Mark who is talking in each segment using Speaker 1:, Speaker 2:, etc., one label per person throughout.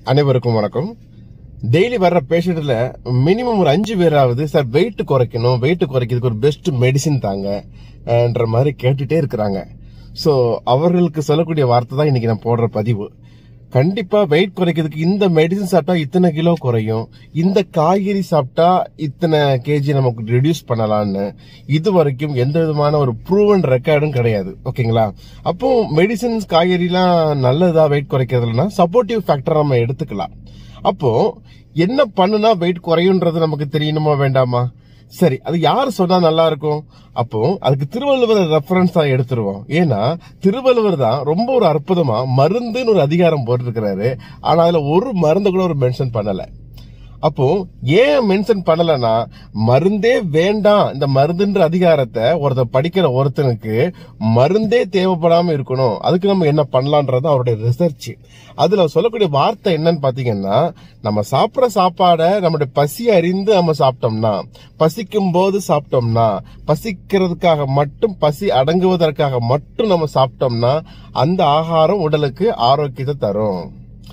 Speaker 1: அனைவருக்கும் வணக்கம் டெய்லி வர்ற பேஷண்ட்ல மினிமம் ஒரு அஞ்சு பேராவது சார் வெயிட் குறைக்கணும் வெயிட் குறைக்கிறதுக்கு ஒரு பெஸ்ட் மெடிசின் தாங்க என்ற மாதிரி கேட்டுட்டே இருக்கிறாங்க ஸோ அவர்களுக்கு சொல்லக்கூடிய வார்த்தை தான் இன்னைக்கு நான் போடுற பதிவு கண்டிப்பா வெயிட் குறைக்கிறதுக்கு இந்த மெடிசின் சாப்பிட்டா இத்தனை கிலோ குறையும் இந்த காய்கறி சாப்பிட்டா இத்தனை கேஜி நமக்கு ரெடியூஸ் பண்ணலாம்னு இது வரைக்கும் எந்த விதமான ஒரு ப்ரூவன் ரெக்கார்டும் கிடையாது ஓகேங்களா அப்போ மெடிசின்ஸ் காய்கறிலாம் நல்லதா வெயிட் குறைக்கிறதுலனா சப்போர்ட்டிவ் ஃபேக்டர் நம்ம எடுத்துக்கலாம் அப்போ என்ன பண்ணுனா வெயிட் குறையுன்றது நமக்கு தெரியணுமா வேண்டாமா சரி அது யார் சொன்னா நல்லா இருக்கும் அப்போ அதுக்கு திருவள்ளுவர் ரெஃபரன்ஸா எடுத்துருவோம் ஏன்னா திருவள்ளுவர் தான் ரொம்ப ஒரு அற்புதமா மருந்துன்னு ஒரு அதிகாரம் போட்டிருக்கிறாரு ஆனா அதுல ஒரு மருந்து கூட ஒரு மென்ஷன் பண்ணல அப்போ ஏன் மென்ஷன் பண்ணலன்னா மருந்தே வேண்டாம் இந்த மருந்துன்ற அதிகாரத்தை ஒருத்தர் படிக்கிற ஒருத்தனுக்கு மருந்தே தேவைப்படாம இருக்கணும் அதுக்கு நம்ம என்ன பண்ணலான்றது அவருடைய ரிசர்ச் அதுல சொல்லக்கூடிய வார்த்தை என்னன்னு பாத்தீங்கன்னா நம்ம சாப்பிட்ற சாப்பாடை நம்மளுடைய பசி அறிந்து நம்ம சாப்பிட்டோம்னா பசிக்கும் போது சாப்பிட்டோம்னா பசிக்கிறதுக்காக மட்டும் பசி அடங்குவதற்காக மட்டும் நம்ம சாப்பிட்டோம்னா அந்த ஆகாரம் உடலுக்கு ஆரோக்கியத்தை தரும்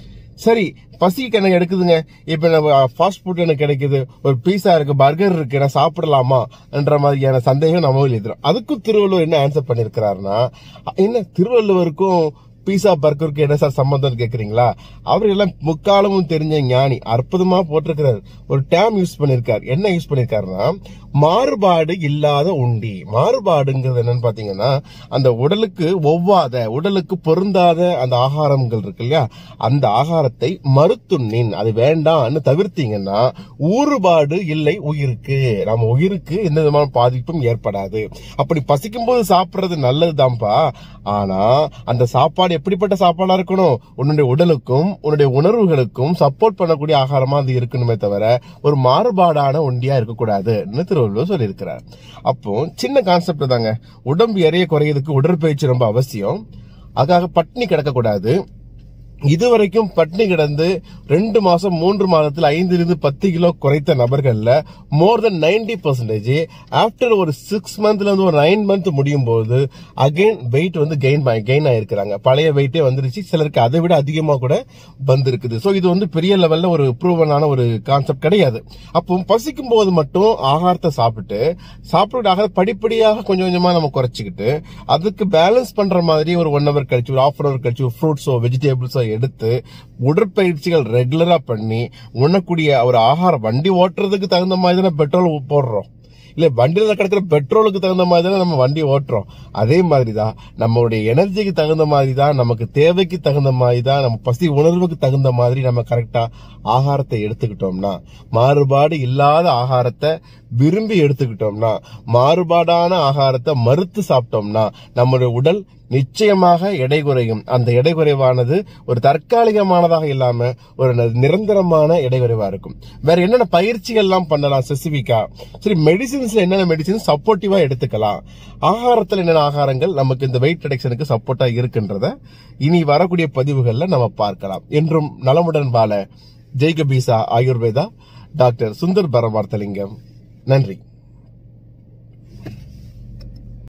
Speaker 1: சரி பசிக்கு எனக்கு எடுக்குதுங்க இப்ப நம்ம ஃபாஸ்ட் ஃபுட் எனக்கு கிடைக்குது ஒரு பீஸா இருக்கு பர்கர் இருக்கு நான் சாப்பிடலாமா என்ற மாதிரியான சந்தேகம் நம்ம எழுதுறோம் அதுக்கும் திருவள்ளுவர் என்ன ஆன்சர் பண்ணிருக்கிறாருன்னா என்ன திருவள்ளுவருக்கும் பீஸா பர்கருக்கு என்ன சார் சம்பந்தம் கேக்குறீங்களா அவர் எல்லாம் முக்காலமும் தெரிஞ்ச ஞானி அற்புதமா போட்டிருக்கிறார் ஒரு டேம் யூஸ் பண்ணிருக்காரு என்ன யூஸ் பண்ணிருக்காருன்னா மாறுபாடு இல்லாத உண்டி மாறுபாடுங்கிறது என்னன்னு பாத்தீங்கன்னா அந்த உடலுக்கு ஒவ்வாத உடலுக்கு பொருந்தாத அந்த ஆகாரங்கள் இருக்கு இல்லையா அந்த ஆகாரத்தை மறுத்துண்ணின் அது வேண்டாம்னு தவிர்த்தீங்கன்னா ஊறுபாடு இல்லை உயிருக்கு நம்ம உயிருக்கு எந்த விதமான பாதிப்பும் ஏற்படாது அப்படி பசிக்கும் போது சாப்பிடுறது நல்லதுதான்ப்பா ஆனா அந்த சாப்பாடு எப்படிப்பட்ட சாப்பாடா இருக்கணும் உன்னுடைய உடலுக்கும் உன்னுடைய உணர்வுகளுக்கும் சப்போர்ட் பண்ணக்கூடிய ஆகாரமா அது இருக்கணுமே தவிர ஒரு மாறுபாடான ஒண்டியா இருக்கக்கூடாதுன்னு திருவள்ளுவர் சொல்லியிருக்கிறார் அப்போ சின்ன கான்செப்ட் தாங்க உடம்பு எறைய குறையதுக்கு உடற்பயிற்சி ரொம்ப அவசியம் அதுக்காக பட்னி கிடக்கக்கூடாது இதுவரைக்கும் பட்னி கிடந்து ரெண்டு மாசம் மூன்று மாதத்தில் ஐந்திலிருந்து பத்து கிலோ குறைத்த நபர்கள்ல more than ninety percentage after ஒரு சிக்ஸ் மந்த்ல இருந்து ஒரு நைன் மந்த் முடியும் போது அகைன் வெயிட் வந்து கெயின் கெயின் ஆயிருக்கிறாங்க பழைய வெயிட்டே வந்துருச்சு சிலருக்கு அதை விட அதிகமா கூட வந்திருக்குது ஸோ இது வந்து பெரிய லெவல்ல ஒரு ப்ரூவனான ஒரு கான்செப்ட் கிடையாது அப்போ பசிக்கும் போது மட்டும் ஆகாரத்தை சாப்பிட்டு சாப்பிட ஆகார படிப்படியாக கொஞ்சம் கொஞ்சமா நம்ம குறைச்சிக்கிட்டு அதுக்கு பேலன்ஸ் பண்ற மாதிரி ஒரு ஒன் ஹவர் கழிச்சு ஒரு ஆஃப் ஹவர் கழிச்சு ஃப்ரூட்ஸோ வெஜிடபிள்ஸோ எடுத்து உடற்பயிற்சிகள் ரெகுலரா பண்ணி உண்ணக்கூடிய ஒரு ஆகாரம் வண்டி ஓட்டுறதுக்கு தகுந்த மாதிரி தானே பெட்ரோல் போடுறோம் இல்ல வண்டியில கிடக்கிற பெட்ரோலுக்கு தகுந்த மாதிரி தானே நம்ம வண்டி ஓட்டுறோம் அதே மாதிரி தான் நம்மளுடைய எனர்ஜிக்கு தகுந்த மாதிரி தான் நமக்கு தேவைக்கு தகுந்த மாதிரி தான் நம்ம பசி உணர்வுக்கு தகுந்த மாதிரி நம்ம கரெக்டா ஆகாரத்தை எடுத்துக்கிட்டோம்னா மாறுபாடு இல்லாத ஆகாரத்தை விரும்பி எடுத்துக்கிட்டோம்னா மாறுபாடான ஆகாரத்தை மறுத்து சாப்பிட்டோம்னா நம்மளுடைய உடல் நிச்சயமாக எடை குறையும் அந்த எடை குறைவானது ஒரு தற்காலிகமானதாக இல்லாம ஒரு நிரந்தரமான எடை குறைவா இருக்கும் வேற என்னென்ன பயிற்சிகள் எல்லாம் பண்ணலாம் ஸ்பெசிபிக்கா சரி மெடிசின்ஸ்ல என்னென்ன மெடிசின் சப்போர்ட்டிவா எடுத்துக்கலாம் ஆகாரத்தில் என்னென்ன ஆகாரங்கள் நமக்கு இந்த வெயிட் ரிடக்ஷனுக்கு சப்போர்ட்டா இருக்குன்றத இனி வரக்கூடிய பதிவுகள்ல நம்ம பார்க்கலாம் என்றும் நலமுடன் வாழ ஜெய்கபீசா ஆயுர்வேதா டாக்டர் சுந்தர் பரமார்த்தலிங்கம் நன்றி